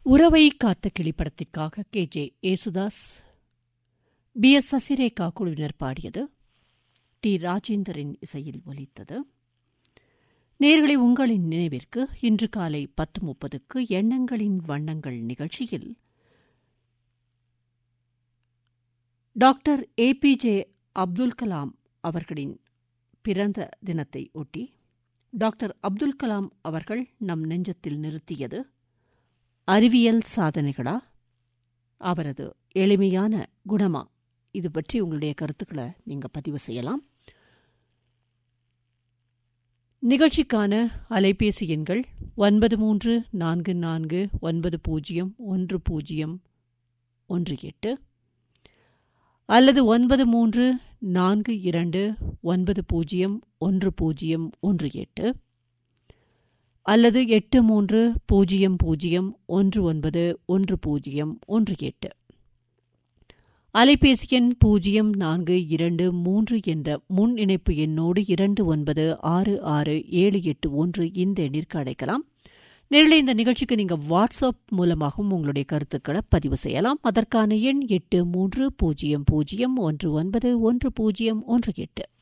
உறவை காத்த கிளிப்படத்திற்காக K J Yesudas P S Sasirekha குழுவினர் பாடியது டி ராஜேந்தரின் இசையில் ஒலித்தது நேர்களை உங்களின் நினைவிற்கு இன்று காலை பத்து முப்பதுக்கு எண்ணங்களின் வண்ணங்கள் நிகழ்ச்சியில் டாக்டர் ஏபிஜே அப்துல் கலாம் அவர்களின் பிறந்த தினத்தை ஒட்டி டாக்டர் அப்துல் கலாம் அவர்கள் நம் நெஞ்சத்தில் நிறுத்தியது அறிவியல் சாதனைகளா அவரது எளிமையான குணமா இது பற்றி உங்களுடைய கருத்துக்களை நீங்க பதிவு செய்யலாம் நிகழ்ச்சிக்கான அலைபேசி எண்கள் ஒன்பது மூன்று நான்கு நான்கு ஒன்பது பூஜ்ஜியம் ஒன்று பூஜ்ஜியம் ஒன்று எட்டு அல்லது ஒன்பது மூன்று நான்கு இரண்டு ஒன்பது பூஜ்ஜியம் ஒன்று பூஜ்ஜியம் ஒன்று எட்டு அல்லது எட்டு மூன்று பூஜ்ஜியம் பூஜ்ஜியம் ஒன்று ஒன்பது ஒன்று பூஜ்ஜியம் ஒன்று எட்டு அலைபேசி எண் பூஜ்ஜியம் நான்கு இரண்டு மூன்று என்ற முன் இணைப்பு எண்ணோடு இரண்டு ஒன்பது ஆறு ஆறு ஏழு எட்டு ஒன்று இந்த எண்ணிற்கு அழைக்கலாம் நேரில் இந்த நிகழ்ச்சிக்கு நீங்கள் வாட்ஸ்அப் மூலமாகவும் உங்களுடைய கருத்துக்களை பதிவு செய்யலாம் அதற்கான எண் எட்டு மூன்று பூஜ்ஜியம் பூஜ்ஜியம் ஒன்று ஒன்பது ஒன்று பூஜ்ஜியம் ஒன்று எட்டு